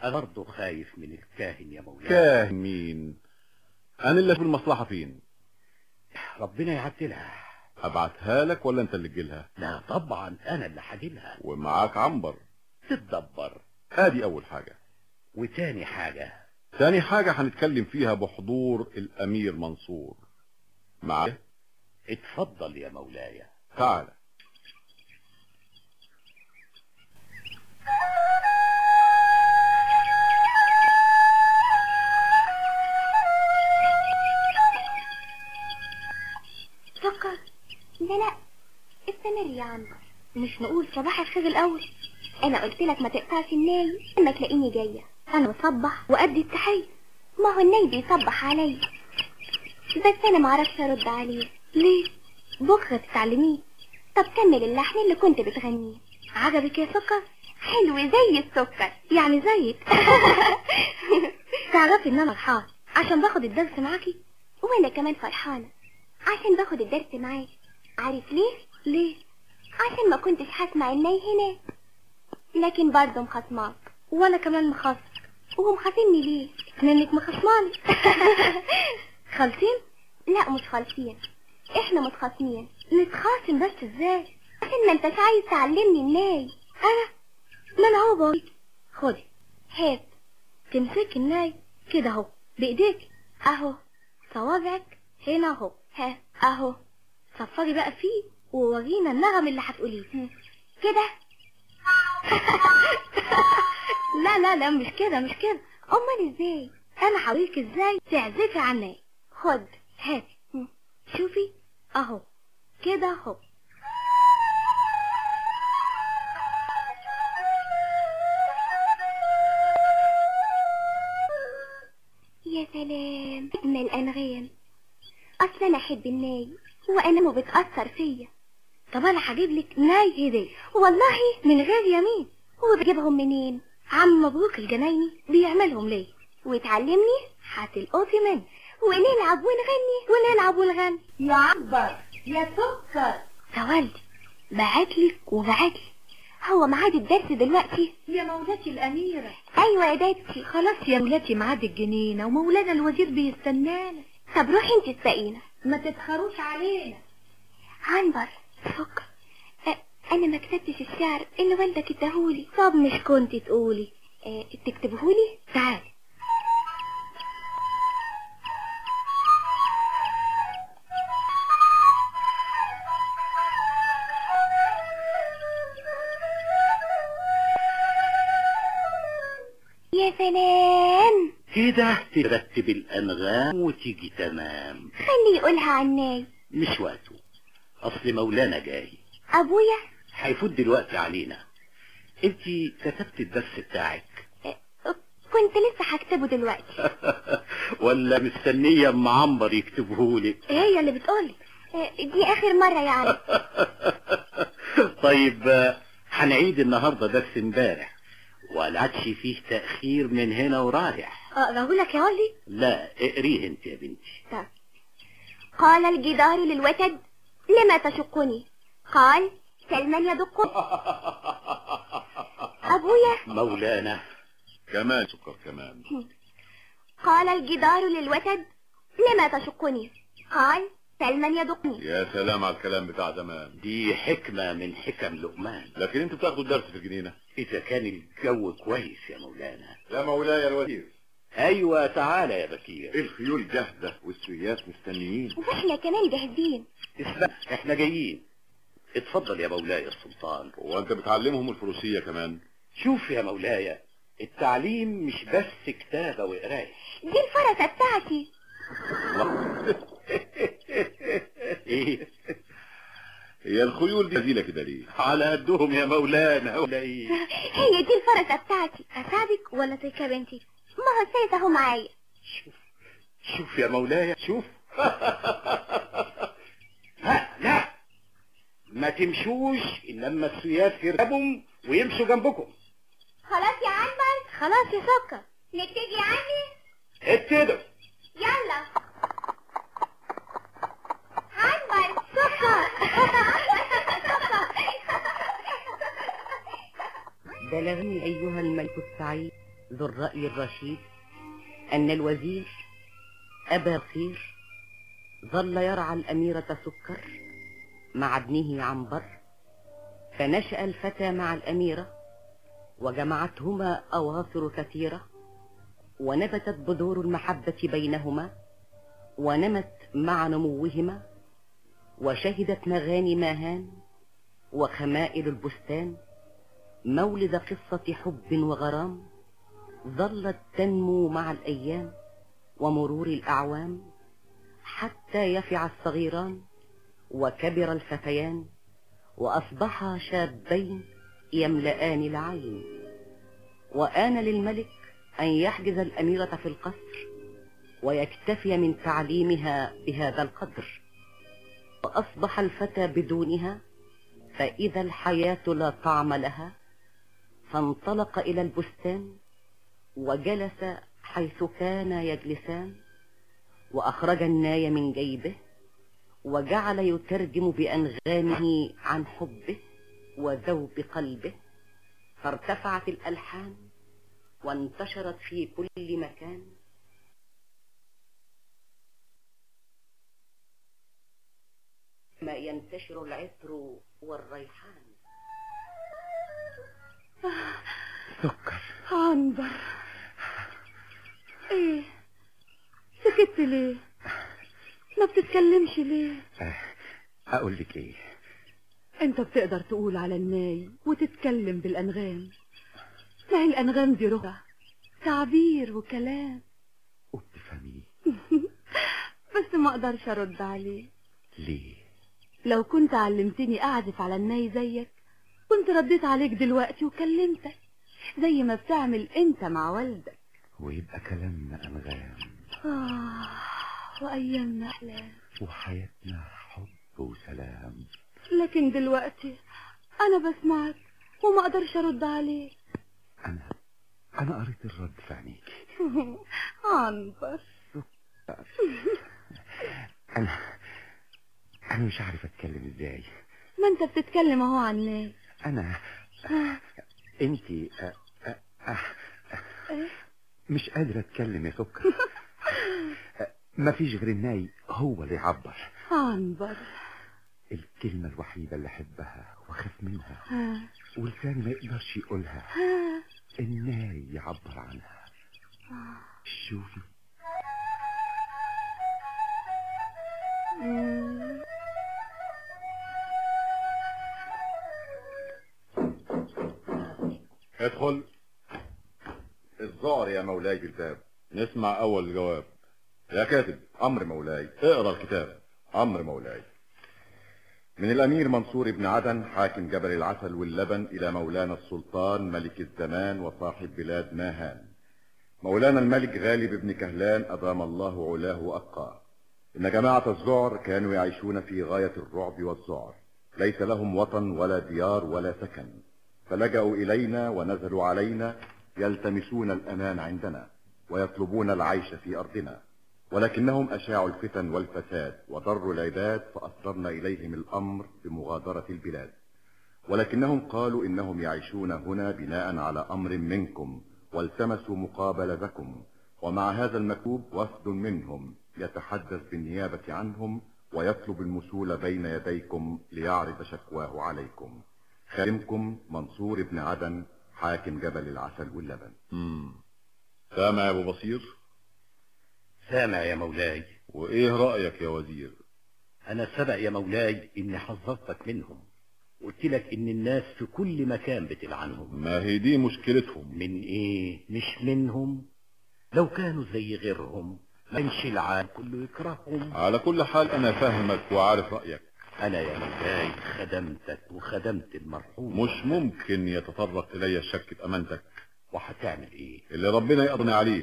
انا برضه خايف من الكاهن يا مولاي كاهن مين انا اللي في المصلحة فين ربنا يعدلها ابعتها لك ولا انت اللي تجيلها لا طبعا انا اللي هجيلها ومعاك عنبر تتدبر ادي اول حاجة وتاني حاجة تاني حاجة هنتكلم فيها بحضور الامير منصور معايا اتفضل يا مولاي تعال سكر لا لا استمر يا عنبر مش نقول صباح الخير الاول انا قلت لك ما تقطعش الناي لما تلاقيني جايه انا بصبح وادي التحيه ما هو الناي بيصبح عليا بس انا ما اعرفش ارد عليه ليه بكره تتعلميه طب كمل اللحن اللي كنت بتغنيه عجبك يا سكر حلو زي السكر يعني زيك تعرفي ان انا فرحان عشان باخد الدرس معاكي وانا كمان فرحانه عشان باخد الدرس معاكي عارف ليه ليه عشان ما كنتش هسمع الناي هناك لكن برضه مخصماك وانا كمان مخصم وهو مخاصمني ليه لانك مخصماني خالصين لا مش خالصين احنا متخاصمين نتخاصم بس ازاي عشان ما انتش عايز تعلمني الناي انا ما انا هو بقول خدي هات تمسك الناي كده اهو بايديك اهو صوابعك هنا اهو ها اهو صفري بقى فيه وورينا النغم اللي هتقوليه كده لا لا لا مش كده مش كده امال ازاي انا هوريك ازاي تعزفي على الناي خد هاتي شوفي اهو كده اهو يا سلام اجمل انغام اصل انا احب الناي وانا مو بتاثر فيا طب انا هجيب لك ناي هديه والله من غير يمين وبجيبهم منين عم مبروك الجنايني بيعملهم ليه وتعلمني هتلقطي مني ونلعب ونغني ونلعب ونغني يا عنبر يا سكر سوالدي بعتلك وبعتلي هو ميعاد الدرس دلوقتي يا مولاتي الأميرة ايوه يا دادتي خلاص يا مولاتي ميعاد الجنينة ومولانا الوزير بيستنانا طب روحي انت تسقينا ما تتخروش علينا عنبر سكر أ- انا ما كتبتش الشعر اللي والدك اداهولي طب مش كنت تقولي أه تكتبهولي تعالي يا سلام كده ترتب الانغام وتيجي تمام خلي يقولها عناي مش وقته اصل مولانا جاي ابويا هيفوت دلوقتي علينا انت كتبت الدرس بتاعك أه، كنت لسه هكتبه دلوقتي ولا مستنية ام عنبر يكتبهولك هي اللي بتقولي أه، دي اخر مرة يعني طيب آه، هنعيد النهاردة درس امبارح ولا عادش فيه تأخير من هنا ورايح اقراه لك يا ولي لا اقريه انت يا بنتي طب. قال الجدار للوتد لما تشقني قال سلمان يدق أبويا مولانا كمان سكر كمان قال الجدار للوتد لما تشقني قال سلمان يدقني يا سلام على الكلام بتاع زمان دي حكمة من حكم لقمان لكن انتوا بتاخدوا الدرس في الجنينة إذا كان الجو كويس يا مولانا يا مولاي الوزير أيوة تعالى يا بكير الخيول جاهزة والسويات مستنيين واحنا كمان جاهزين اسمع احنا جايين اتفضل يا مولاي السلطان وانت بتعلمهم الفروسية كمان شوف يا مولاي التعليم مش بس كتابة وقراية دي الفرسة بتاعتي ايه هي الخيول دي نزيلة كده ليه على قدهم يا مولانا ولا ايه هي دي الفرسة بتاعتي أساعدك ولا تركب انتي ما هو السيد اهو معايا شوف شوف يا مولاي شوف ها لا ما تمشوش إلا لما السياف يركبهم ويمشوا جنبكم خلاص يا عنبر خلاص يا سكر نبتدي عني ابتدوا يلا عنبر سكر بلغني أيها الملك السعيد ذو الرأي الرشيد أن الوزير أبا خير ظل يرعى الأميرة سكر مع ابنه عنبر فنشأ الفتى مع الأميرة وجمعتهما أواصر كثيرة ونبتت بذور المحبة بينهما ونمت مع نموهما وشهدت مغاني ماهان وخمائل البستان مولد قصة حب وغرام ظلت تنمو مع الأيام ومرور الأعوام حتى يفع الصغيران وكبر الفتيان وأصبحا شابين يملآن العين وآن للملك أن يحجز الأميرة في القصر ويكتفي من تعليمها بهذا القدر وأصبح الفتى بدونها فإذا الحياة لا طعم لها فانطلق إلى البستان وجلس حيث كان يجلسان وأخرج الناي من جيبه وجعل يترجم بأنغامه عن حبه وذوب قلبه فارتفعت الألحان وانتشرت في كل مكان ما ينتشر العطر والريحان سكر عنبر ايه سكت ليه ما بتتكلمش ليه اقول لك ايه انت بتقدر تقول على الناي وتتكلم بالانغام ما هي الانغام دي رغبة تعبير وكلام وبتفهميه بس ما اقدرش ارد عليه ليه لو كنت علمتني اعزف على الناي زيك كنت رديت عليك دلوقتي وكلمتك زي ما بتعمل انت مع والدك ويبقى كلامنا انغام آه وايامنا احلام وحياتنا حب وسلام لكن دلوقتي انا بسمعك وما اقدرش ارد عليك انا انا قريت الرد في عينيك عنبر انا انا مش عارف اتكلم ازاي ما انت بتتكلم اهو عن الناس انا انتي أ... أ... أ... مش قادر اتكلم يا سكر مفيش غير الناي هو اللي يعبر عنبر الكلمة الوحيدة اللي احبها واخاف منها ها ولساني ما يقدرش يقولها ها الناي يعبر عنها شوفي مم. ادخل الظهر يا مولاي بالباب نسمع اول جواب يا كاتب امر مولاي اقرا الكتاب امر مولاي من الامير منصور بن عدن حاكم جبل العسل واللبن الى مولانا السلطان ملك الزمان وصاحب بلاد ماهان مولانا الملك غالب بن كهلان ادام الله علاه وابقاه ان جماعه الذعر كانوا يعيشون في غايه الرعب والذعر ليس لهم وطن ولا ديار ولا سكن فلجأوا الينا ونزلوا علينا يلتمسون الامان عندنا ويطلبون العيش في ارضنا ولكنهم أشاعوا الفتن والفساد وضروا العباد فأصدرنا إليهم الأمر بمغادرة البلاد ولكنهم قالوا إنهم يعيشون هنا بناء على أمر منكم والتمسوا مقابلتكم ومع هذا المكتوب وفد منهم يتحدث بالنيابة عنهم ويطلب المسول بين يديكم ليعرض شكواه عليكم خادمكم منصور بن عدن حاكم جبل العسل واللبن امم سامع يا ابو بصير سامع يا مولاي وايه رايك يا وزير انا سبق يا مولاي اني حذرتك منهم قلت لك ان الناس في كل مكان بتلعنهم ما هي دي مشكلتهم من ايه مش منهم لو كانوا زي غيرهم ما كانش العالم كله يكرههم على كل حال انا فاهمك وعارف رايك انا يا مولاي خدمتك وخدمت المرحوم مش ممكن يتطرق الي الشك في امانتك وهتعمل ايه اللي ربنا يقضي عليه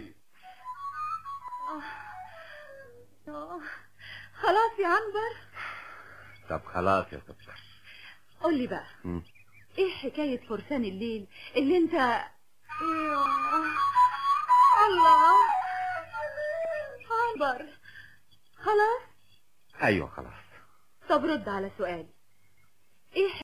آه. خلاص يا عنبر طب خلاص يا سكر قول لي بقى مم. ايه حكاية فرسان الليل اللي انت إيه. الله عنبر خلاص ايوه خلاص طب رد على سؤالي ايه